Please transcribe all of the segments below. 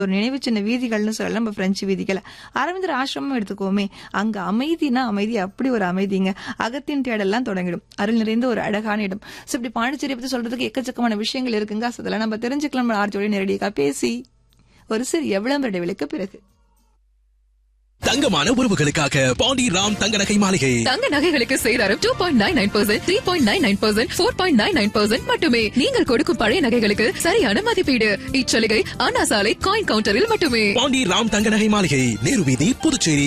ஒரு நினைவு சின்ன வீதிகள்னு சொல்லலாம் நம்ம பிரெஞ்சு வீதிகளை அரவிந்தர் ஆசிரமம் எடுத்துக்கோமே அங்க அமைதினா அமைதி அப்படி ஒரு அமைதிங்க அகத்தின் தேடல்லாம் தொடங்கிடும் அருள் நிறைந்த ஒரு அழகான இடம் சோ இப்படி பாண்டிச்சேரியை பத்தி சொல்றதுக்கு எக்கச்சக்கமான விஷயங்கள் இருக்குங்க So அதெல்லாம் நம்ம தெரிஞ்சுக்கலாம் ஆர்ஜோட நேரடியாக பேசி ஒரு சிறிய விளம்பர இடைவெளிக்கு பிறகு தங்கமான உறவுகளுக்காக பாண்டி ராம் தங்க நகை மாளிகை தங்க நகைகளுக்கு சேதாரம் two point nine nine percent three point nine nine percent four point nine nine percent மட்டுமே நீங்கள் கொடுக்கும் பழைய நகைகளுக்கு சரியான மதிப்பீடு இச்சலுகை அண்ணா சாலை காயின் கவுண்டரில் மட்டுமே பாண்டி ராம் தங்க நகை மாளிகை நேரு வீதி புதுச்சேரி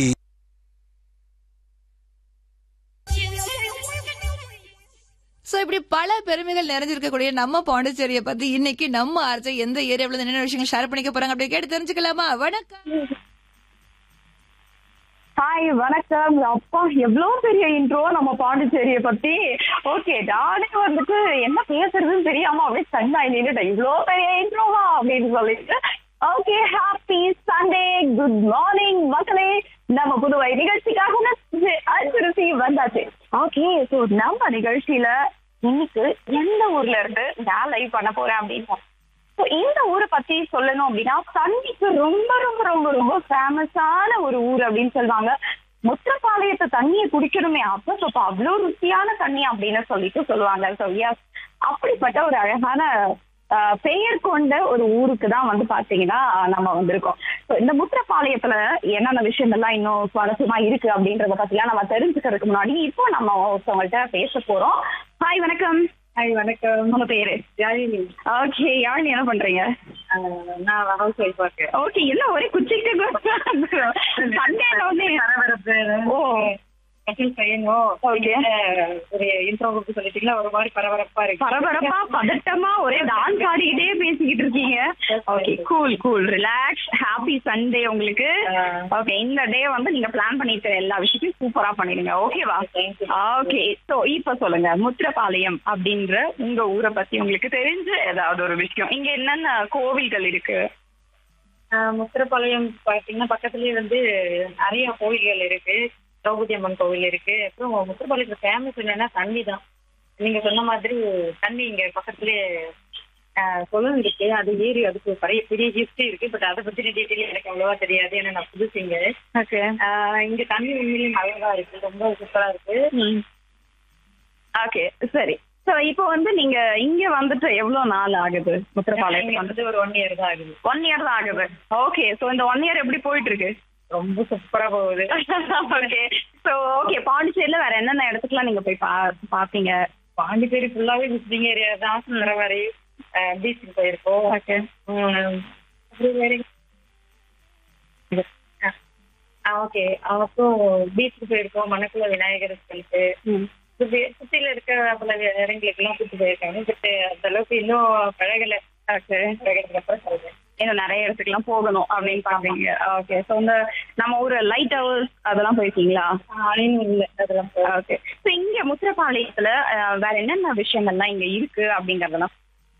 சோ இப்படி பல பெருமைகள் நிறைஞ்சிருக்கக்கூடிய நம்ம பாண்டிச்சேரியை பத்தி இன்னைக்கு நம்ம ஆர்ஜை எந்த ஏரியாவுல இருந்து என்னென்ன விஷயங்கள் ஷேர் பண்ணிக்க போறாங்க அப்படி கேட்டு தெரிஞ்சுக்கலாமா வணக்கம் ஹாய் வணக்கம் அப்பா எவ்வளவு பெரிய இன்ட்ரோ நம்ம பாண்டிச்சேரிய பத்தி ஓகே நானே வந்துட்டு என்ன பேசுறதுன்னு தெரியாம அப்படியே சண்டாய் நின்றுட்டேன் இவ்வளவு பெரிய இன்ட்ரோவா அப்படின்னு சொல்லிட்டு okay happy Sunday good morning மக்களே நம்ம புதுவை நிகழ்ச்சிக்காக அரிசி வந்தாச்சு ஓகே சோ நம்ம நிகழ்ச்சியில இன்னைக்கு எந்த ஊர்ல இருந்து நான் லைவ் பண்ண போறேன் அப்படின்னு So, இந்த ஊரை பத்தி சொல்லணும் அப்படின்னா தண்ணிக்கு ரொம்ப ரொம்ப ரொம்ப ரொம்ப ஃபேமஸான ஒரு ஊர் அப்படின்னு சொல்லுவாங்க முத்திரப்பாளையத்து தண்ணியை குடிக்கணுமே அப்ப அப்ப அவ்வளவு ருசியான தண்ணி அப்படின்னு சொல்லிட்டு சொல்லுவாங்க ஸோ எஸ் அப்படிப்பட்ட ஒரு அழகான ஆஹ், பெயர் கொண்ட ஒரு ஊருக்கு தான் வந்து பாத்தீங்கன்னா நம்ம வந்திருக்கோம் ஸோ இந்த முத்திரப்பாளையத்துல என்னென்ன விஷயங்கள்லாம் இன்னும் சுவாரஸ்யமா இருக்கு அப்படின்றத பத்திலாம் நம்ம தெரிஞ்சுக்கிறதுக்கு முன்னாடி இப்போ நம்ம ஒருத்தவங்கள்ட்ட பேச போறோம் ஹாய் வணக்கம் ஹாய் வணக்கம் உங்க பேரு யாழினி ஓகே யாழினி என்ன பண்றீங்க நான் ஹவுஸ் ஒய்ஃப் இருக்கேன் ஓகே என்ன ஒரே குச்சிக்கிட்டு சண்டேல வந்து பரபரப்பு ஓ மெசேஜ் செய்யணும் ஓகே ஒரு இன்ட்ரோ கொடுத்து சொல்லிட்டீங்களா ஒரு மாதிரி பரபரப்பா இருக்கு பரபரப்பா பதட்டமா ஒரே டான்ஸ் ஆடிக்கிட்டே பேசிக்கிட்டு இருக்கீங்க okay cool cool relax happy Sunday உங்களுக்கு ஓகே இந்த டே வந்து நீங்க பிளான் பண்ணிட்டு எல்லா விஷயத்தையும் சூப்பரா பண்ணிடுங்க ஓகேவா ஓகே சோ இப்ப சொல்லுங்க முத்திரப்பாளையம் அப்படின்ற உங்க ஊரை பத்தி உங்களுக்கு தெரிஞ்ச ஏதாவது ஒரு விஷயம் இங்க என்னென்ன கோவில்கள் இருக்கு ஆஹ் முத்திரப்பாளையம் பாத்தீங்கன்னா பக்கத்துலயே வந்து நிறைய கோவில்கள் இருக்கு திரௌபதி அம்மன் கோவில் இருக்கு அப்புறம் முத்திரப்பாளையத்துல ஃபேமஸ் என்னன்னா தண்ணி தான் நீங்க சொன்ன மாதிரி தண்ணி இங்க பக்கத்துலயே ஆஹ் குளம் இருக்கு அது ஏரி அதுக்கு பெரிய பெரிய ஹிஸ்டரி இருக்கு பட் அதை பத்தின டீட்டெயில் எனக்கு அவ்வளவா தெரியாது ஏன்னா நான் புதுசு இங்க ஓகே ஆஹ் இங்க தண்ணி உண்மையிலேயே அழகா இருக்கு ரொம்ப சூப்பரா இருக்கு ஓகே சரி சோ இப்போ வந்து நீங்க இங்க வந்துட்டு எவ்வளவு நாள் ஆகுது இங்க முத்திரப்பாளையத்துக்கு வந்து வந்து ஒரு ஒன் இயர் தான் ஆகுது ஒன் இயர் தான் ஆகுது ஓகே சோ இந்த ஒன் இயர் எப்படி போயிட்டு இருக்கு ரொம்ப சூப்பரா போகுது ஓகே சோ ஓகே பாண்டிச்சேரியில வேற என்னென்ன இடத்துக்குலாம் நீங்க போய் பா பாப்பீங்க பாண்டிச்சேரி ஃபுல்லாவே விசிட்டிங் ஏரியா தான் சுந்தரவாரி பீச்சுக்கு போயிருக்கோம் ஓகே உம், அப்புறம் வேற ஓகே அப்புறம் பீச்சுக்கு போயிருக்கோம் மணக்குள விநாயகர் கோயிலுக்கு சுத்தி சுத்தில இருக்க பல இடங்களுக்கு எல்லாம் கூட்டு போயிருக்காங்க பட் அந்த அளவுக்கு இன்னும் பழகல பழகிறதுக்கு அப்புறம் சொல்றேன் இன்னும் நிறைய இடத்துக்குலாம் போகணும் அப்படின்னு பாக்குறீங்க ஓகே சோ இந்த நம்ம ஊர் லைட் ஹவுஸ் அதெல்லாம் போயிருக்கீங்களா ஆலையும் இல்லை அதெல்லாம் போய் ஓகே சோ இங்க முத்திரப்பாளையத்துல அஹ், வேற என்னென்ன விஷயங்கள்லாம் இங்க இருக்கு அப்படிங்கறதெல்லாம்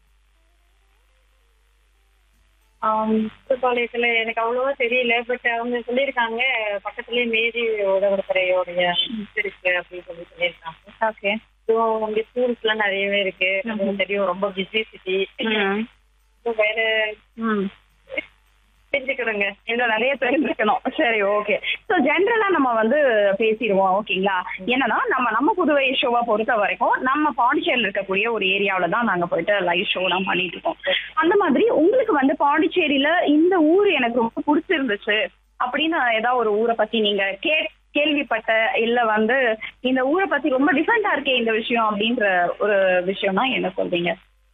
பாளையத்துல எனக்கு அவ்வளவா தெரியல பட் அவங்க சொல்லியிருக்காங்க பக்கத்துலயே மேரி உதவுத்துறையோடைய இருக்கு அப்படின்னு சொல்லி சொல்லியிருக்காங்க ஓகே ஸோ அங்க ஸ்கூல்ஸ் எல்லாம் நிறையவே இருக்கு நமக்கு தெரியும் ரொம்ப பிஸி சிட்டி வேற ம் தெரிஞ்சுக்கிறோங்க இன்னும் நிறைய தெரிஞ்சுக்கணும் சரி ஓகே ஸோ ஜென்ரலா நம்ம வந்து பேசிடுவோம் ஓகேங்களா என்னன்னா நம்ம நம்ம புதுவை ஷோவை பொறுத்த வரைக்கும் நம்ம பாண்டிச்சேரியில் இருக்கக்கூடிய ஒரு ஏரியாவில தான் நாங்க போயிட்டு லைவ் ஷோலாம் பண்ணிட்டு இருக்கோம் அந்த மாதிரி உங்களுக்கு வந்து பாண்டிச்சேரியில இந்த ஊர் எனக்கு ரொம்ப பிடிச்சிருந்துச்சு அப்படின்னு ஏதாவது ஒரு ஊரை பத்தி நீங்க கே கேள்விப்பட்ட இல்ல வந்து இந்த ஊரை பத்தி ரொம்ப டிஃப்ரெண்டா இருக்கே இந்த விஷயம் அப்படின்ற ஒரு விஷயம்னா என்ன சொல்றீங்க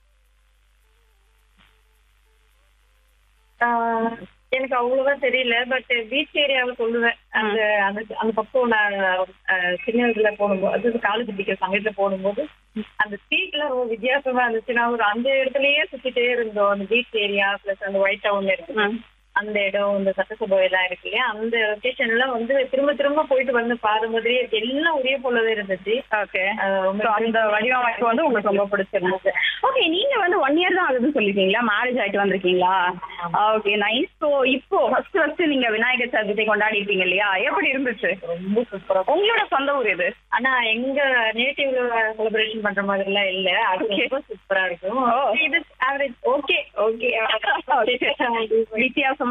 ஆஹ் எனக்கு அவ்வளவா தெரியல பட் பீச் ஏரியாவை சொல்லுவேன் அந்த அந்த அந்த பக்கம் நான் ஆஹ் சின்ன வயசுல போகும்போது அது காலேஜ் படிக்கிற சமயத்துல போகும்போது அந்த ஸ்ட்ரீட் எல்லாம் ரொம்ப வித்தியாசமா இருந்துச்சு நான் ஒரு அந்த இடத்துலயே சுத்திட்டே இருந்தோம் அந்த பீச் ஏரியா பிளஸ் அந்த ஒயிட் டவுன் இருக்கு அந்த இடம் இந்த சட்டசபை எல்லாம் இருக்கு இல்லையா அந்த லொகேஷன் எல்லாம் வந்து திரும்ப திரும்ப போயிட்டு வந்து பாரு மாதிரியே இருக்கு எல்லாம் ஒரே போலவே இருந்துச்சு ஓகே ஆஹ் ரொம்ப So, அந்த வடிவமைப்பு வந்து உங்களுக்கு ரொம்ப பிடிச்சிருந்துச்சு ஓகே நீங்க வந்து ஒன் இயர் தான் ஆகுதுன்னு சொல்லிருக்கீங்களா மேரேஜ் ஆயிட்டு வந்திருக்கீங்களா ஓகே நைஸ் ஸோ இப்போ ஃபர்ஸ்ட் ஃபர்ஸ்ட் நீங்க விநாயகர் சதுர்த்தி கொண்டாடி இருப்பீங்க இல்லையா எப்படி இருந்துச்சு ரொம்ப சூப்பரா உங்களோட சொந்த ஊர் இது ஆனா எங்க நேட்டிவ்ல செலிப்ரேஷன் பண்ற மாதிரி எல்லாம் இல்ல அது Okay. ரொம்ப சூப்பரா இருக்கும் ஓ. இது ஆவரேஜ் ஓகே ஓகே வித்தியாசமா